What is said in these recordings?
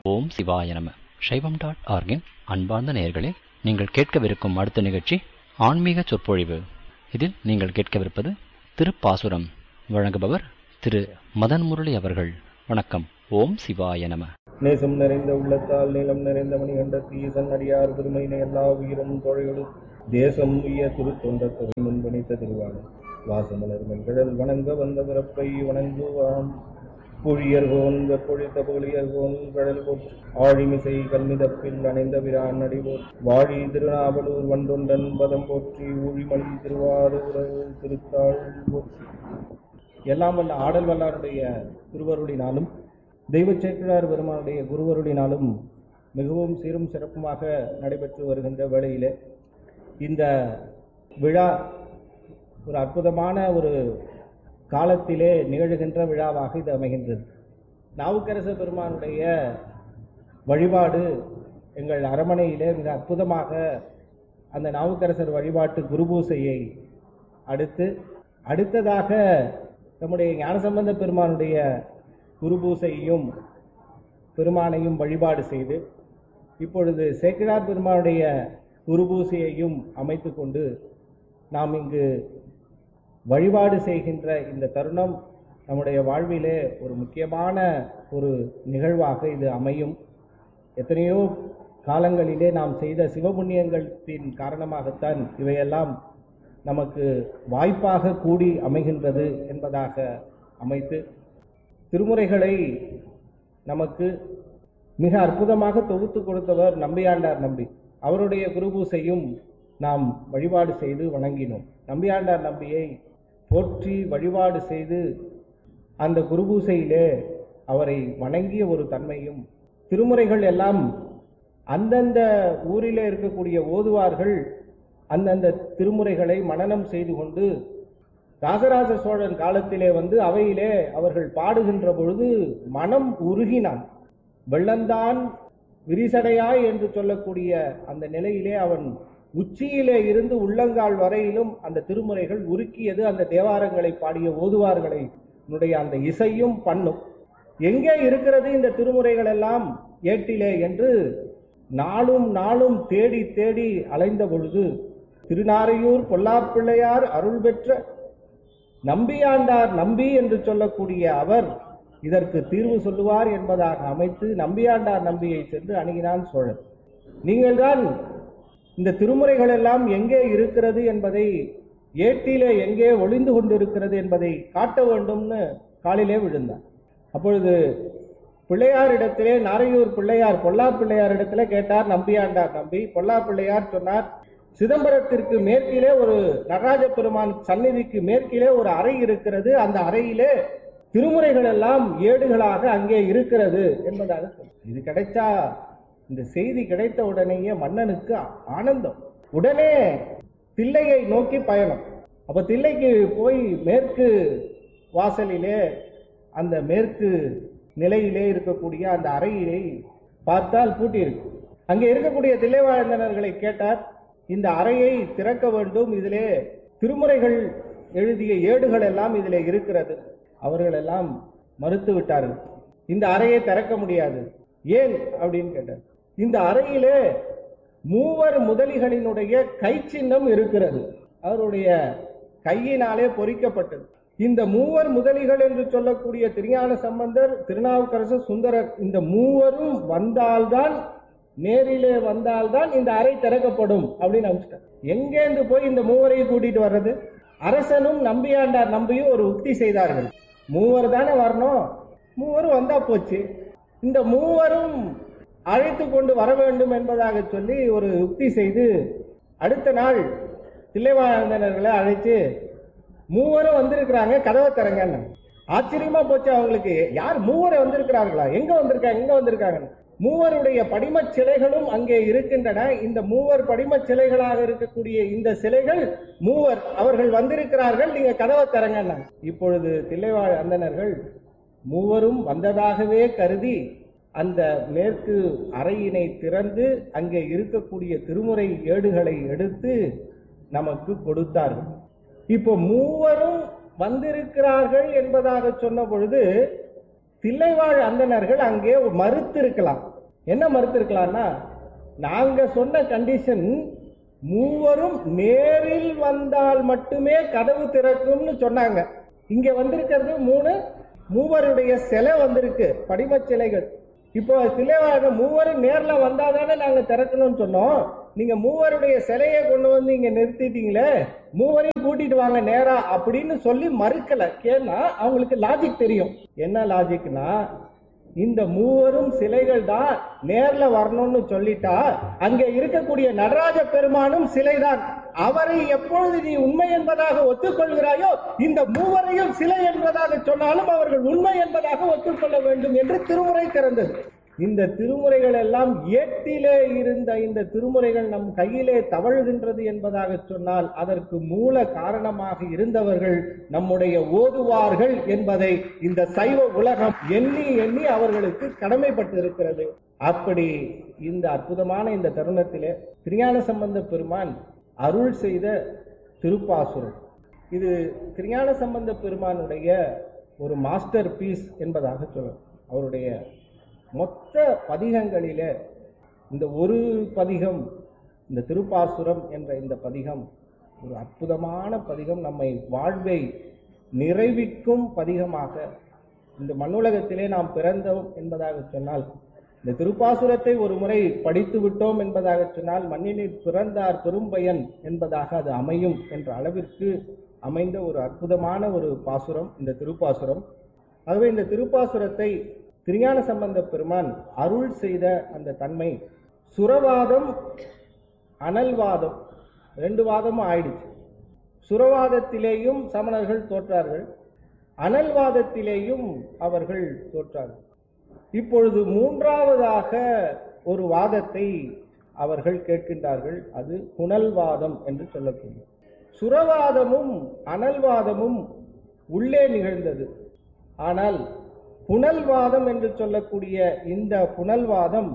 ஓம் சிவாய நம சைவம் டாட் ஆர்கின் அன்பார்ந்த நேயர்களே நீங்கள் கேட்கவிருக்கும் அடுத்த நிகழ்ச்சி ஆன்மீக சொற்பொழிவு இதில் நீங்கள் கேட்கவிருப்பது திருப்பாசுரம் வழங்குபவர் திரு மதன் முரளி அவர்கள் வணக்கம் ஓம் சிவாய நம நேசம் நிறைந்த உள்ளத்தால் நீளம் நிறைந்த மணிகண்ட ஈசன் அடியார் பெருமையினை எல்லா உயிரும் தொழைகளும் தேசம் உய திருத்தொண்ட தொகை முன்பணித்த திருவாளம் வாசமலர் மென்கடல் வணங்க வந்த பிறப்பை வணங்குவாம் புழியர்கோன் வெப்பொழித்த புகழியர்கோன் கடல் போற்று ஆழிமிசை கல்மிதப்பில் அணைந்த பிரான் அடிவோர் வாழி திருநாவலூர் வண்டொண்டன் பதம் போற்றி ஊழிமணி திருவாரூர் திருத்தாள் போற்றி எல்லாம் வல்ல ஆடல் வல்லாருடைய திருவருளினாலும் தெய்வ சேக்கிழார் பெருமானுடைய குருவருளினாலும் மிகவும் சீரும் சிறப்புமாக நடைபெற்று வருகின்ற வேளையிலே இந்த விழா ஒரு அற்புதமான ஒரு காலத்திலே நிகழ்கின்ற விழாவாக இது அமைகின்றது நாவுக்கரச பெருமானுடைய வழிபாடு எங்கள் அரமனையிலே மிக அற்புதமாக அந்த நாவுக்கரசர் வழிபாட்டு குருபூசையை அடுத்து அடுத்ததாக நம்முடைய ஞானசம்பந்த பெருமானுடைய குருபூசையையும் பெருமானையும் வழிபாடு செய்து இப்பொழுது சேக்கிழார் பெருமானுடைய குருபூசையையும் அமைத்து கொண்டு நாம் இங்கு வழிபாடு செய்கின்ற இந்த தருணம் நம்முடைய வாழ்விலே ஒரு முக்கியமான ஒரு நிகழ்வாக இது அமையும் எத்தனையோ காலங்களிலே நாம் செய்த சிவபுண்ணியங்களின் காரணமாகத்தான் இவையெல்லாம் நமக்கு வாய்ப்பாக கூடி அமைகின்றது என்பதாக அமைத்து திருமுறைகளை நமக்கு மிக அற்புதமாக தொகுத்து கொடுத்தவர் நம்பியாண்டார் நம்பி அவருடைய குருபூசையும் நாம் வழிபாடு செய்து வணங்கினோம் நம்பியாண்டார் நம்பியை போற்றி வழிபாடு செய்து அந்த குருபூசையிலே அவரை வணங்கிய ஒரு தன்மையும் திருமுறைகள் எல்லாம் அந்தந்த ஊரிலே இருக்கக்கூடிய ஓதுவார்கள் அந்தந்த திருமுறைகளை மனனம் செய்து கொண்டு ராசராச சோழன் காலத்திலே வந்து அவையிலே அவர்கள் பாடுகின்ற பொழுது மனம் உருகினான் வெள்ளந்தான் விரிசடையாய் என்று சொல்லக்கூடிய அந்த நிலையிலே அவன் உச்சியிலே இருந்து உள்ளங்கால் வரையிலும் அந்த திருமுறைகள் உருக்கியது அந்த தேவாரங்களை பாடிய ஓதுவார்களை அந்த இசையும் பண்ணும் எங்கே இருக்கிறது இந்த திருமுறைகள் எல்லாம் ஏட்டிலே என்று நாளும் நாளும் தேடி தேடி அலைந்த பொழுது திருநாரையூர் பொல்லாப்பிள்ளையார் அருள் பெற்ற நம்பியாண்டார் நம்பி என்று சொல்லக்கூடிய அவர் இதற்கு தீர்வு சொல்லுவார் என்பதாக அமைத்து நம்பியாண்டார் நம்பியை சென்று அணுகினான் சோழன் நீங்கள்தான் இந்த திருமுறைகள் எல்லாம் எங்கே இருக்கிறது என்பதை ஏட்டிலே எங்கே ஒளிந்து கொண்டிருக்கிறது என்பதை காட்ட வேண்டும்னு காலிலே விழுந்தார் அப்பொழுது பிள்ளையாரிடத்திலே நாரையூர் பிள்ளையார் பொல்லா பிள்ளையாரிடத்திலே கேட்டார் நம்பியாண்டார் நம்பி பொல்லா பிள்ளையார் சொன்னார் சிதம்பரத்திற்கு மேற்கிலே ஒரு நடராஜ பெருமான் சந்நிதிக்கு மேற்கிலே ஒரு அறை இருக்கிறது அந்த அறையிலே திருமுறைகள் எல்லாம் ஏடுகளாக அங்கே இருக்கிறது என்பதாக இது கிடைச்சா இந்த செய்தி கிடைத்த உடனேயே மன்னனுக்கு ஆனந்தம் உடனே தில்லையை நோக்கி பயணம் அப்ப தில்லைக்கு போய் மேற்கு வாசலிலே அந்த மேற்கு நிலையிலே இருக்கக்கூடிய அந்த அறையிலே பார்த்தால் பூட்டி இருக்கு அங்கே இருக்கக்கூடிய தில்லைவாழ்ந்தனர்களை கேட்டார் இந்த அறையை திறக்க வேண்டும் இதிலே திருமுறைகள் எழுதிய ஏடுகள் எல்லாம் இதிலே இருக்கிறது அவர்கள் எல்லாம் மறுத்து விட்டார்கள் இந்த அறையை திறக்க முடியாது ஏன் அப்படின்னு கேட்டார் இந்த அறையிலே மூவர் முதலிகளினுடைய கை சின்னம் இருக்கிறது அவருடைய கையினாலே பொறிக்கப்பட்டது இந்த மூவர் முதலிகள் என்று சொல்லக்கூடிய திருஞான சம்பந்தர் திருநாவுக்கரசர் சுந்தரர் இந்த மூவரும் வந்தால்தான் நேரிலே வந்தால்தான் இந்த அறை திறக்கப்படும் அப்படின்னு அனுப்பிச்சிட்டார் எங்கேந்து போய் இந்த மூவரையும் கூட்டிட்டு வர்றது அரசனும் நம்பியாண்டார் நம்பியும் ஒரு உக்தி செய்தார்கள் மூவர் தானே வரணும் மூவரும் வந்தா போச்சு இந்த மூவரும் அழைத்து கொண்டு வர வேண்டும் என்பதாக சொல்லி ஒரு யுக்தி செய்து அடுத்த நாள் தில்லைவாழ்ந்தனர்களை அழைச்சு மூவரும் வந்திருக்கிறாங்க கதவை திறங்க ஆச்சரியமா போச்சு அவங்களுக்கு யார் மூவரை வந்திருக்கிறார்களா எங்க வந்திருக்காங்க எங்க வந்திருக்காங்க மூவருடைய படிமச் சிலைகளும் அங்கே இருக்கின்றன இந்த மூவர் படிமச் சிலைகளாக இருக்கக்கூடிய இந்த சிலைகள் மூவர் அவர்கள் வந்திருக்கிறார்கள் நீங்க கதவை திறங்க இப்பொழுது தில்லைவாழ் அந்தனர்கள் மூவரும் வந்ததாகவே கருதி அந்த மேற்கு அறையினை திறந்து அங்கே இருக்கக்கூடிய திருமுறை ஏடுகளை எடுத்து நமக்கு கொடுத்தார்கள் இப்போ மூவரும் வந்திருக்கிறார்கள் என்பதாக சொன்ன பொழுது தில்லைவாழ் அந்தணர்கள் அங்கே மறுத்திருக்கலாம் என்ன மறுத்திருக்கலாம்னா நாங்க சொன்ன கண்டிஷன் மூவரும் நேரில் வந்தால் மட்டுமே கதவு திறக்கும்னு சொன்னாங்க இங்க வந்திருக்கிறது மூணு மூவருடைய சிலை வந்திருக்கு படிமச் சிலைகள் இப்போ சிலை மூவரும் நேர்ல வந்தாதானே நாங்க திறக்கணும்னு சொன்னோம் நீங்க மூவருடைய சிலையை கொண்டு வந்து இங்க நிறுத்திட்டீங்களே மூவரையும் கூட்டிட்டு வாங்க நேரா அப்படின்னு சொல்லி மறுக்கல ஏன்னா அவங்களுக்கு லாஜிக் தெரியும் என்ன லாஜிக்னா இந்த மூவரும் சிலைகள் தான் நேர்ல வரணும்னு சொல்லிட்டா அங்க இருக்கக்கூடிய நடராஜ பெருமானும் சிலைதான் அவரை எப்பொழுது நீ உண்மை என்பதாக ஒத்துக்கொள்கிறாயோ இந்த மூவரையும் சிலை என்பதாக சொன்னாலும் அவர்கள் உண்மை என்பதாக ஒத்துக்கொள்ள வேண்டும் என்று திருமுறை திறந்தது இந்த திருமுறைகள் எல்லாம் ஏட்டிலே இருந்த இந்த திருமுறைகள் நம் கையிலே தவழுகின்றது என்பதாக சொன்னால் அதற்கு மூல காரணமாக இருந்தவர்கள் நம்முடைய ஓதுவார்கள் என்பதை இந்த சைவ உலகம் எண்ணி எண்ணி அவர்களுக்கு கடமைப்பட்டு இருக்கிறது அப்படி இந்த அற்புதமான இந்த தருணத்திலே திருஞான சம்பந்த பெருமான் அருள் செய்த திருப்பாசுரம் இது திருஞான சம்பந்த பெருமானுடைய ஒரு மாஸ்டர் பீஸ் என்பதாக சொல்லலாம் அவருடைய மொத்த பதிகங்களிலே இந்த ஒரு பதிகம் இந்த திருப்பாசுரம் என்ற இந்த பதிகம் ஒரு அற்புதமான பதிகம் நம்மை வாழ்வை நிறைவிக்கும் பதிகமாக இந்த மண்ணுலகத்திலே நாம் பிறந்தோம் என்பதாக சொன்னால் இந்த திருப்பாசுரத்தை ஒரு முறை படித்து விட்டோம் என்பதாக சொன்னால் மண்ணினில் பிறந்தார் பெரும்பயன் என்பதாக அது அமையும் என்ற அளவிற்கு அமைந்த ஒரு அற்புதமான ஒரு பாசுரம் இந்த திருப்பாசுரம் ஆகவே இந்த திருப்பாசுரத்தை திருஞான சம்பந்த பெருமான் அருள் செய்த அந்த தன்மை சுரவாதம் அனல்வாதம் ரெண்டு வாதமும் ஆயிடுச்சு சுரவாதத்திலேயும் சமணர்கள் தோற்றார்கள் அனல்வாதத்திலேயும் அவர்கள் தோற்றார்கள் இப்பொழுது மூன்றாவதாக ஒரு வாதத்தை அவர்கள் கேட்கின்றார்கள் அது புனல்வாதம் என்று சொல்லக்கூடிய சுரவாதமும் அனல்வாதமும் உள்ளே நிகழ்ந்தது ஆனால் புனல்வாதம் என்று சொல்லக்கூடிய இந்த புனல்வாதம்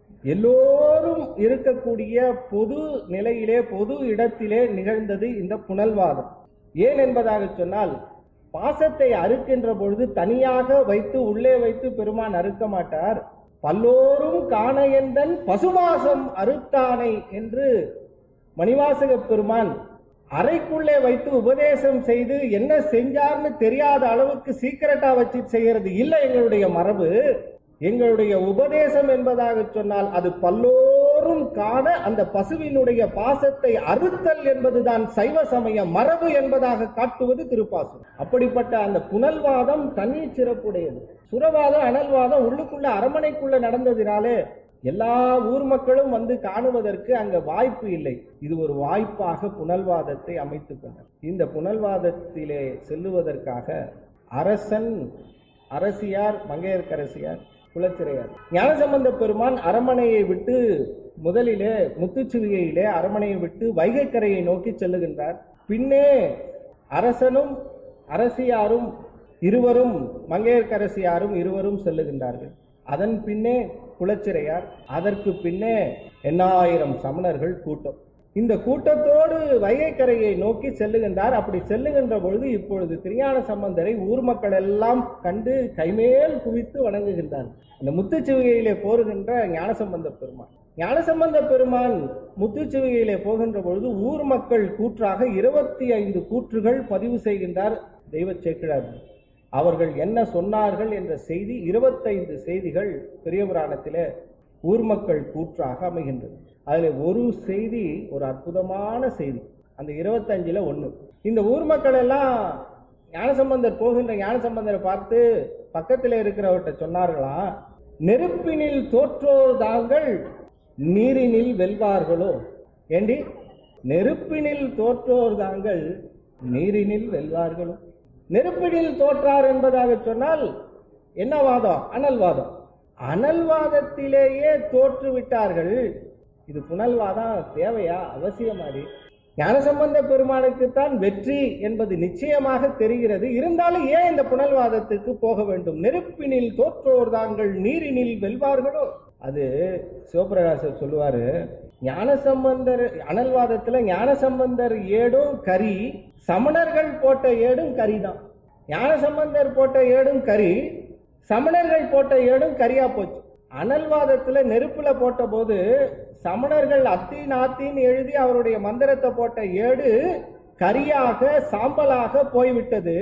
எல்லோரும் இருக்கக்கூடிய பொது நிலையிலே பொது இடத்திலே நிகழ்ந்தது இந்த புனல்வாதம் ஏன் என்பதாக சொன்னால் பாசத்தை அறுக்கின்ற பொழுது தனியாக வைத்து உள்ளே வைத்து பெருமான் அறுக்க மாட்டார் பல்லோரும் காண எந்தன் பசுவாசம் அறுத்தானை என்று மணிவாசக பெருமான் அறைக்குள்ளே வைத்து உபதேசம் செய்து என்ன செஞ்சார்னு தெரியாத அளவுக்கு சீக்கிரட்டா வச்சு செய்யறது இல்லை எங்களுடைய மரபு எங்களுடைய உபதேசம் என்பதாக சொன்னால் அது பல்லோரும் காண அந்த பசுவினுடைய பாசத்தை அறுத்தல் என்பதுதான் சைவ சமய மரபு என்பதாக காட்டுவது திருப்பாசம் அப்படிப்பட்ட அந்த புனல்வாதம் தனி சிறப்புடையது சுரவாதம் அனல்வாதம் உள்ளுக்குள்ள அரமனைக்குள்ள நடந்ததினாலே எல்லா ஊர் மக்களும் வந்து காணுவதற்கு அங்க வாய்ப்பு இல்லை இது ஒரு வாய்ப்பாக புனல்வாதத்தை அமைத்துக் கொண்டார் இந்த புனல்வாதத்திலே செல்லுவதற்காக அரசன் அரசியார் மங்கையர்க்கரசியார் குலச்சிறையார் ஞானசம்பந்த பெருமான் அரமனையை விட்டு முதலிலே முத்துச்சிவிகையிலே அரமனையை விட்டு வைகைக்கரையை நோக்கி செல்லுகின்றார் பின்னே அரசனும் அரசியாரும் இருவரும் மங்கையர்க்கரசியாரும் இருவரும் செல்லுகின்றார்கள் அதன் பின்னே குலச்சிறையார் அதற்கு பின்னே எண்ணாயிரம் சமணர்கள் கூட்டம் இந்த கூட்டத்தோடு வைகைக்கரையை நோக்கி செல்லுகின்றார் அப்படி செல்லுகின்ற பொழுது இப்பொழுது திருஞான சம்பந்தரை ஊர் மக்கள் எல்லாம் கண்டு கைமேல் குவித்து வணங்குகின்றார் அந்த முத்துச்சிவிகையிலே போருகின்ற ஞானசம்பந்த பெருமான் ஞானசம்பந்த பெருமான் முத்துச்சிவிகையிலே போகின்ற பொழுது ஊர் மக்கள் கூற்றாக இருபத்தி ஐந்து கூற்றுகள் பதிவு செய்கின்றார் தெய்வ சேக்கிழார் அவர்கள் என்ன சொன்னார்கள் என்ற செய்தி இருபத்தைந்து செய்திகள் பெரிய புராணத்திலே ஊர் மக்கள் கூற்றாக அமைகின்றது அதுல ஒரு செய்தி ஒரு அற்புதமான செய்தி அந்த இருபத்தஞ்சுல ஒண்ணு இந்த ஊர் மக்கள் எல்லாம் ஞானசம்பந்தர் போகின்ற ஞானசம்பந்தரை பார்த்து பக்கத்தில் இருக்கிறவர்கிட்ட சொன்னார்களாம் நெருப்பினில் தோற்றோர் தாங்கள் நீரினில் வெல்வார்களோ ஏண்டி நெருப்பினில் தோற்றோர் தாங்கள் நீரினில் வெல்வார்களோ நெருப்பினில் தோற்றார் என்பதாக சொன்னால் என்ன வாதம் அனல்வாதம் அனல்வாதத்திலேயே தோற்று விட்டார்கள் இது புனல்வாதம் தேவையா அவசியமாடி ஞானசம்பந்த பெருமானுக்குத்தான் வெற்றி என்பது நிச்சயமாக தெரிகிறது இருந்தாலும் ஏன் இந்த புனல்வாதத்துக்கு போக வேண்டும் நெருப்பினில் தோற்றோர் தாங்கள் நீரினில் வெல்வார்களோ அது சிவபிரகாசர் சொல்லுவாரு ஞானசம்பந்தர் அனல்வாதத்துல ஞானசம்பந்தர் ஏடும் கரி சமணர்கள் போட்ட ஏடும் கரி தான் ஞானசம்பந்தர் போட்ட ஏடும் கரி சமணர்கள் போட்ட ஏடும் கரியா போச்சு அனல்வாதத்துல நெருப்புல போட்ட போது சமணர்கள் அத்தீன் ஆத்தீன் எழுதி அவருடைய மந்திரத்தை போட்ட ஏடு கரியாக சாம்பலாக போய்விட்டது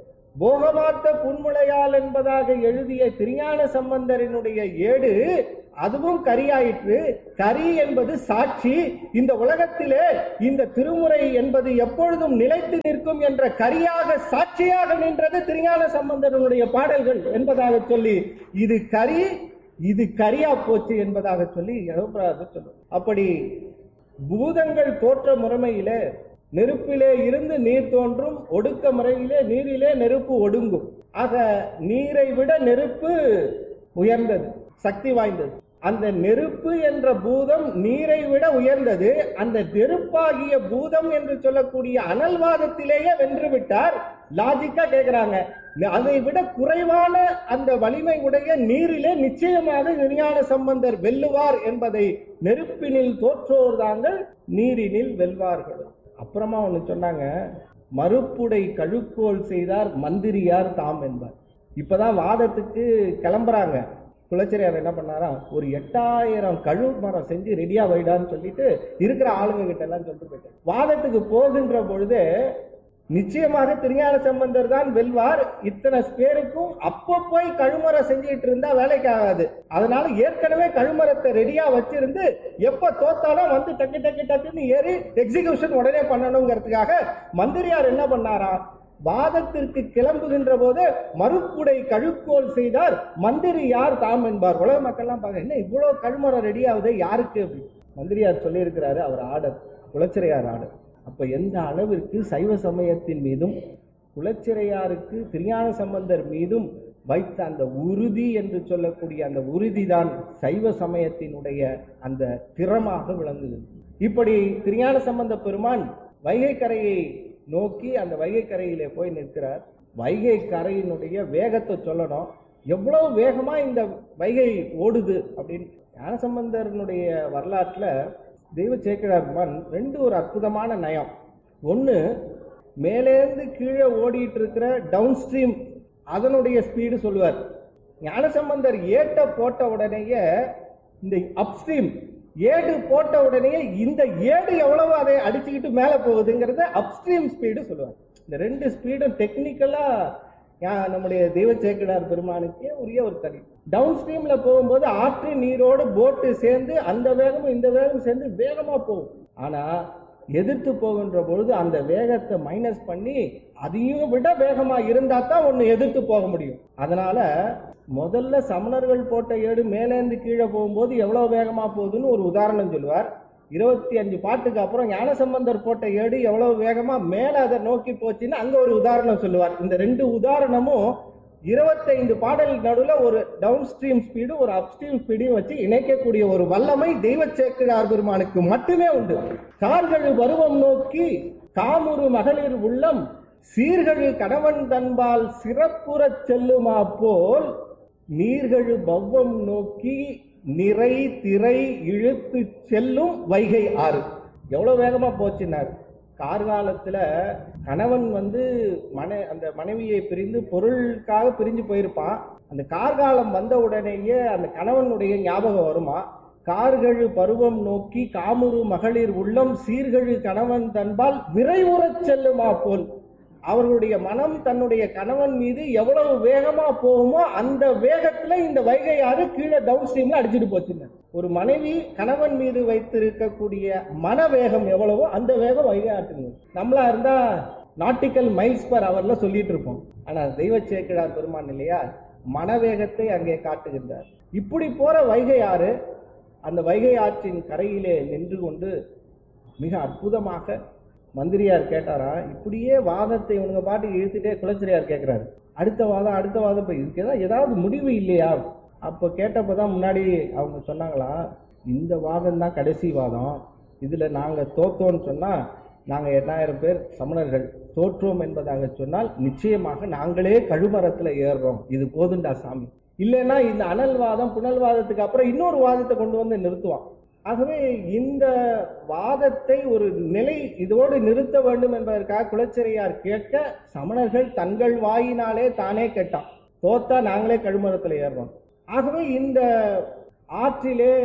போகமாத்த புன்முளையால் என்பதாக எழுதிய திருஞான சம்பந்தரினுடைய ஏடு அதுவும் கரியாயிற்று கரி என்பது சாட்சி இந்த உலகத்திலே இந்த திருமுறை என்பது எப்பொழுதும் நிலைத்து நிற்கும் என்ற கரியாக சாட்சியாக நின்றது திருஞான சம்பந்தரனுடைய பாடல்கள் என்பதாக சொல்லி இது கரி இது கரியா போச்சு என்பதாக சொல்லி யகோபிராதர் சொல்லும் அப்படி பூதங்கள் தோற்ற முறைமையிலே நெருப்பிலே இருந்து நீர் தோன்றும் ஒடுக்க முறையிலே நீரிலே நெருப்பு ஒடுங்கும் ஆக நீரை விட நெருப்பு உயர்ந்தது சக்தி வாய்ந்தது அந்த நெருப்பு என்ற பூதம் நீரை விட உயர்ந்தது அந்த நெருப்பாகிய பூதம் என்று சொல்லக்கூடிய அனல்வாதத்திலேயே வென்று விட்டார் லாஜிக்கா கேக்குறாங்க அதை விட குறைவான அந்த வலிமை உடைய நீரிலே நிச்சயமாக விஞ்ஞான சம்பந்தர் வெல்லுவார் என்பதை நெருப்பினில் தோற்றோர் தாங்கள் நீரினில் வெல்வார்கள் அப்புறமா ஒண்ணு சொன்னாங்க மறுப்புடை கழுக்கோல் செய்தார் மந்திரியார் தாம் என்பார் இப்பதான் வாதத்துக்கு கிளம்புறாங்க குலச்சரியார் என்ன பண்ணாரா ஒரு எட்டாயிரம் கழு மரம் செஞ்சு ரெடியா வைடான்னு சொல்லிட்டு இருக்கிற ஆளுங்க கிட்ட எல்லாம் சொல்லிட்டு போயிட்டார் வாதத்துக்கு போகின்ற பொழுது நிச்சயமாக திருஞான சம்பந்தர் தான் வெல்வார் இத்தனை பேருக்கும் அப்ப போய் கழுமரம் செஞ்சிட்டு இருந்தா வேலைக்கு ஆகாது அதனால ஏற்கனவே கழுமரத்தை ரெடியா வச்சிருந்து எப்ப தோத்தாலும் வந்து டக்கு டக்கு டக்குன்னு ஏறி எக்ஸிகியூஷன் உடனே பண்ணணுங்கிறதுக்காக மந்திரியார் என்ன பண்ணாரா வாதத்திற்கு கிளம்புகின்ற போது மறுப்புடை கழுக்கோல் செய்தார் மந்திரி யார் தாம் என்பார் உலக மக்கள்லாம் பார்க்க என்ன இவ்வளவு கழுமரம் ரெடி ஆகுது யாருக்கு அப்படி மந்திரியார் சொல்லியிருக்கிறாரு அவர் ஆர்டர் குலச்சிறையார் ஆர்டர் அப்ப எந்த அளவிற்கு சைவ சமயத்தின் மீதும் குலச்சிறையாருக்கு திருஞான சம்பந்தர் மீதும் வைத்த அந்த உறுதி என்று சொல்லக்கூடிய அந்த உறுதிதான் சைவ சமயத்தினுடைய அந்த திறமாக விளங்குகிறது இப்படி திருஞான சம்பந்த பெருமான் வைகை கரையை நோக்கி அந்த வைகை கரையிலே போய் நிற்கிறார் வைகை கரையினுடைய வேகத்தை சொல்லணும் எவ்வளவு வேகமா இந்த வைகை ஓடுது அப்படின்னு ஞானசம்பந்தரனுடைய வரலாற்றுல தெய்வ சேக்கிழார்மன் ரெண்டு ஒரு அற்புதமான நயம் ஒன்று மேலேருந்து கீழே ஓடிட்டு இருக்கிற டவுன் ஸ்ட்ரீம் அதனுடைய ஸ்பீடு சொல்லுவார் ஞானசம்பந்தர் ஏட்ட போட்ட உடனேயே இந்த அப்ஸ்ட்ரீம் ஏடு போட்ட உடனே இந்த ஏடு எவ்வளவு அதை அடிச்சுக்கிட்டு மேல போகுதுங்கிறத அப்ஸ்ட்ரீம் ஸ்பீடு சொல்லுவாங்க இந்த ரெண்டு ஸ்பீடும் டெக்னிக்கலா நம்முடைய தெய்வ சேக்கிடார் பெருமானுக்கே உரிய ஒரு தனி டவுன் ஸ்ட்ரீம்ல போகும்போது ஆற்று நீரோடு போட்டு சேர்ந்து அந்த வேகமும் இந்த வேகமும் சேர்ந்து வேகமா போகும் ஆனா எதிர்த்து போகின்ற பொழுது அந்த வேகத்தை மைனஸ் பண்ணி அதையும் விட வேகமா இருந்தா தான் ஒன்னு எதிர்த்து போக முடியும் அதனால முதல்ல சமணர்கள் போட்ட ஏடு மேலேந்து கீழே போகும்போது எவ்வளவு வேகமா போகுதுன்னு ஒரு உதாரணம் சொல்லுவார் இருபத்தி அஞ்சு பாட்டுக்கு அப்புறம் ஞானசம்பந்தர் போட்ட ஏடு எவ்வளவு வேகமா மேல அதை நோக்கி போச்சுன்னு அங்க ஒரு உதாரணம் சொல்லுவார் இந்த ரெண்டு உதாரணமும் இருபத்தைந்து பாடல் நடுவில் ஒரு டவுன் ஸ்ட்ரீம் ஸ்பீடு ஒரு அப் ஸ்ட்ரீம் ஸ்பீடையும் வச்சு இணைக்கக்கூடிய ஒரு வல்லமை தெய்வ சேக்கிழார் பெருமானுக்கு மட்டுமே உண்டு கார்கள் பருவம் நோக்கி காமுறு மகளிர் உள்ளம் சீர்கழு கணவன் தன்பால் சிறப்புறச் செல்லுமா போல் நீர்கழு பவ்வம் நோக்கி நிறை திரை இழுத்து செல்லும் வைகை ஆறு எவ்வளவு வேகமா போச்சுன்னாரு கார்காலத்துல கணவன் வந்து மனை அந்த மனைவியை பிரிந்து பொருளுக்காக பிரிஞ்சு போயிருப்பான் அந்த கார்காலம் வந்த உடனேயே அந்த கணவனுடைய ஞாபகம் வருமா கார்கழு பருவம் நோக்கி காமுறு மகளிர் உள்ளம் சீர்கழு கணவன் தன்பால் விரைவுறச் செல்லுமா போல் அவர்களுடைய மனம் தன்னுடைய கணவன் மீது எவ்வளவு வேகமா போகுமோ அந்த வேகத்துல இந்த வைகை ஆறு கீழே டவுன் ஸ்ட்ரீம்ல அடிச்சுட்டு போச்சுங்க ஒரு மனைவி கணவன் மீது வைத்திருக்கக்கூடிய மன வேகம் எவ்வளவோ அந்த வேகம் வைகை ஆற்றுங்க நம்மளா இருந்தா நாட்டிக்கல் மைல்ஸ் பர் அவர்ல சொல்லிட்டு இருப்போம் ஆனா தெய்வ சேக்கிழார் பெருமான் இல்லையா மனவேகத்தை அங்கே காட்டுகின்றார் இப்படி போற வைகை ஆறு அந்த வைகை ஆற்றின் கரையிலே நின்று கொண்டு மிக அற்புதமாக மந்திரியார் கேட்டாரா இப்படியே வாதத்தை இவனுங்க பாட்டுக்கு இழுத்துட்டே குலச்சிரியார் கேட்கிறாரு அடுத்த வாதம் அடுத்த வாதம் இப்போ இதுக்கு ஏதாவது ஏதாவது முடிவு இல்லையா அப்போ கேட்டப்பதான் முன்னாடி அவங்க சொன்னாங்களா இந்த வாதம் தான் கடைசி வாதம் இதுல நாங்க தோத்தோம்னு சொன்னா நாங்க எண்ணாயிரம் பேர் சமணர்கள் தோற்றோம் என்பதாக சொன்னால் நிச்சயமாக நாங்களே கழுமரத்துல ஏறுறோம் இது போதுண்டா சாமி இல்லைன்னா இந்த அனல்வாதம் புனல்வாதத்துக்கு அப்புறம் இன்னொரு வாதத்தை கொண்டு வந்து நிறுத்துவான் ஆகவே இந்த வாதத்தை ஒரு நிலை இதோடு நிறுத்த வேண்டும் என்பதற்காக குலச்சிறையார் கேட்க சமணர்கள் தங்கள் வாயினாலே தானே கேட்டான் தோத்தா நாங்களே கழுமரத்தில் ஏறுறோம் ஆகவே இந்த ஆற்றிலே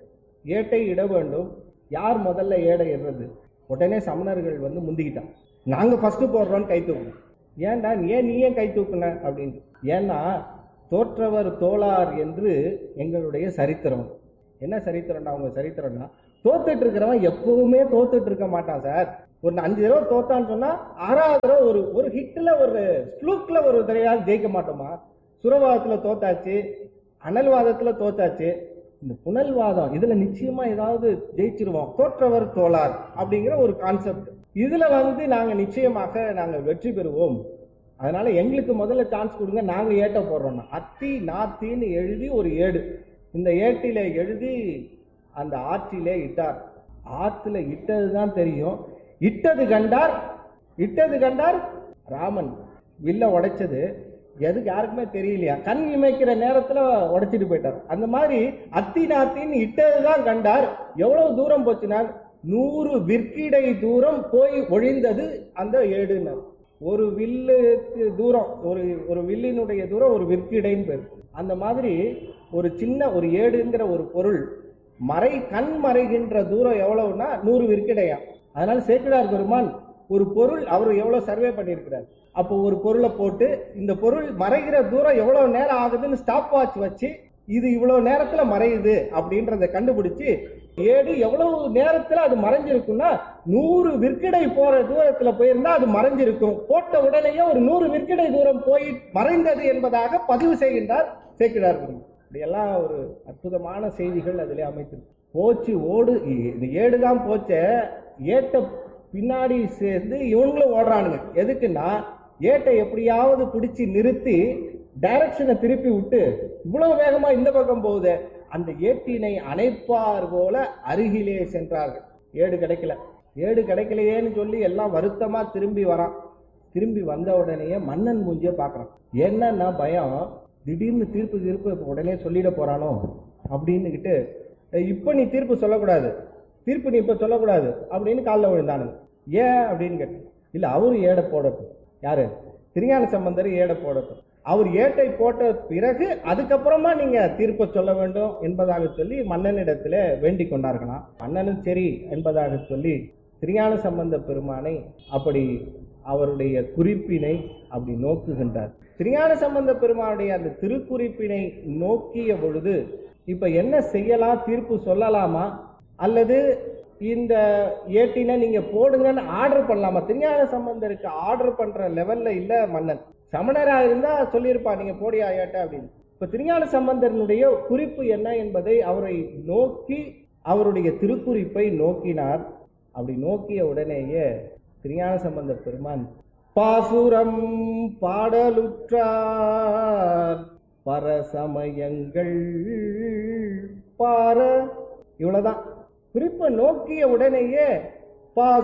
ஏட்டை இட வேண்டும் யார் முதல்ல ஏடை இடுறது உடனே சமணர்கள் வந்து முந்திக்கிட்டான் நாங்க ஃபர்ஸ்ட் போடுறோம்னு கை தூக்கணும் ஏன்டா ஏன் நீ ஏன் கை தூக்குன அப்படின்னு ஏன்னா தோற்றவர் தோளார் என்று எங்களுடைய சரித்திரம் என்ன சரித்திரம்டா அவங்க சரித்திரம்னா தோத்துட்டு இருக்கிறவன் எப்பவுமே தோத்துட்டு இருக்க மாட்டான் சார் ஒரு அஞ்சு தடவை தோத்தான்னு சொன்னா ஆறாவது தடவை ஒரு ஒரு ஹிட்ல ஒரு ஸ்லூக்ல ஒரு தடவையாவது ஜெயிக்க மாட்டோமா சுரவாதத்துல தோத்தாச்சு அனல்வாதத்துல தோத்தாச்சு இந்த புனல்வாதம் இதுல நிச்சயமா ஏதாவது ஜெயிச்சிருவோம் தோற்றவர் தோளார் அப்படிங்கிற ஒரு கான்செப்ட் இதுல வந்து நாங்க நிச்சயமாக நாங்க வெற்றி பெறுவோம் அதனால எங்களுக்கு முதல்ல சான்ஸ் கொடுங்க நாங்க ஏட்ட போடுறோம்னா அத்தி நாத்தின்னு எழுதி ஒரு ஏடு இந்த ஏட்டில எழுதி அந்த ஆற்றிலே இட்டார் ஆற்றுல இட்டது தான் தெரியும் இட்டது கண்டார் இட்டது கண்டார் ராமன் வில்ல உடைச்சது எதுக்கு யாருக்குமே தெரியலையா கண் இமைக்கிற நேரத்துல உடைச்சிட்டு போயிட்டார் அந்த மாதிரி அத்தி நாத்தின்னு இட்டதுதான் கண்டார் எவ்வளவு தூரம் போச்சுனார் நூறு விற்கிடை தூரம் போய் ஒழிந்தது அந்த ஏடுனர் ஒரு வில்லுக்கு தூரம் ஒரு ஒரு வில்லினுடைய தூரம் ஒரு விற்கிடைன்னு பேர் அந்த மாதிரி ஒரு சின்ன ஒரு ஏடுங்கிற ஒரு பொருள் மறை கண் மறைகின்ற தூரம் எவ்வளவுன்னா நூறு விற்கிடையா அதனால சேக்கிடார் பெருமான் ஒரு பொருள் அவர் எவ்வளவு சர்வே பண்ணியிருக்கிறார் அப்போ ஒரு பொருளை போட்டு இந்த பொருள் மறைகிற தூரம் எவ்வளவு நேரம் ஆகுதுன்னு ஸ்டாப் வாட்ச் வச்சு இது இவ்வளவு நேரத்துல மறையுது அப்படின்றத கண்டுபிடிச்சு ஏடு எவ்வளவு நேரத்துல அது மறைஞ்சிருக்கும்னா நூறு விற்கிடை போற தூரத்துல போயிருந்தா அது மறைஞ்சிருக்கும் போட்ட உடனேயே ஒரு நூறு விற்கிடை தூரம் போய் மறைந்தது என்பதாக பதிவு செய்கின்றார் சேக்கிடார் பெருமான் இப்படியெல்லாம் ஒரு அற்புதமான செய்திகள் அதிலே அமைத்திருக்கு போச்சு ஓடு இந்த ஏடு தான் போச்ச ஏட்ட பின்னாடி சேர்ந்து இவங்களும் ஓடுறானுங்க எதுக்குன்னா ஏட்டை எப்படியாவது பிடிச்சி நிறுத்தி டைரக்ஷனை திருப்பி விட்டு இவ்வளவு வேகமா இந்த பக்கம் போகுது அந்த ஏட்டினை அணைப்பார் போல அருகிலே சென்றார்கள் ஏடு கிடைக்கல ஏடு கிடைக்கலையேன்னு சொல்லி எல்லாம் வருத்தமா திரும்பி வரான் திரும்பி வந்த உடனேயே மன்னன் மூஞ்சிய பாக்குறான் என்னன்னா பயம் திடீர்னு தீர்ப்பு தீர்ப்பு உடனே சொல்லிட போறானோ அப்படின்னுகிட்டு இப்ப நீ தீர்ப்பு சொல்லக்கூடாது தீர்ப்பு நீ இப்ப சொல்லக்கூடாது அப்படின்னு காலில் விழுந்தானுங்க ஏன் அப்படின்னு கேட்டேன் இல்ல அவரு ஏடை போடட்டும் யாரு திருஞான சம்பந்தர் ஏடை போடட்டும் அவர் ஏட்டை போட்ட பிறகு அதுக்கப்புறமா நீங்க தீர்ப்பை சொல்ல வேண்டும் என்பதாக சொல்லி மன்னனிடத்துல வேண்டிக் கொண்டார்களாம் மன்னனும் சரி என்பதாக சொல்லி திருஞான சம்பந்த பெருமானை அப்படி அவருடைய குறிப்பினை அப்படி நோக்குகின்றார் திருஞான சம்பந்த பெருமானுடைய அந்த திருக்குறிப்பினை நோக்கிய பொழுது இப்ப என்ன செய்யலாம் தீர்ப்பு சொல்லலாமா அல்லது இந்த ஏட்டினை நீங்க போடுங்கன்னு ஆர்டர் பண்ணலாமா திருஞான சம்பந்தருக்கு ஆர்டர் பண்ற லெவல்ல இல்ல மன்னன் சமணரா இருந்தா சொல்லியிருப்பா நீங்க போடியா ஏட்ட அப்படின்னு இப்ப திருஞான சம்பந்தனுடைய குறிப்பு என்ன என்பதை அவரை நோக்கி அவருடைய திருக்குறிப்பை நோக்கினார் அப்படி நோக்கிய உடனேயே திருஞான சம்பந்த பெருமான் பாசுரம் பாடலுற்றார் பரசமயங்கள் பார இவ்வளவுதான் குறிப்பை நோக்கிய உடனேயே பா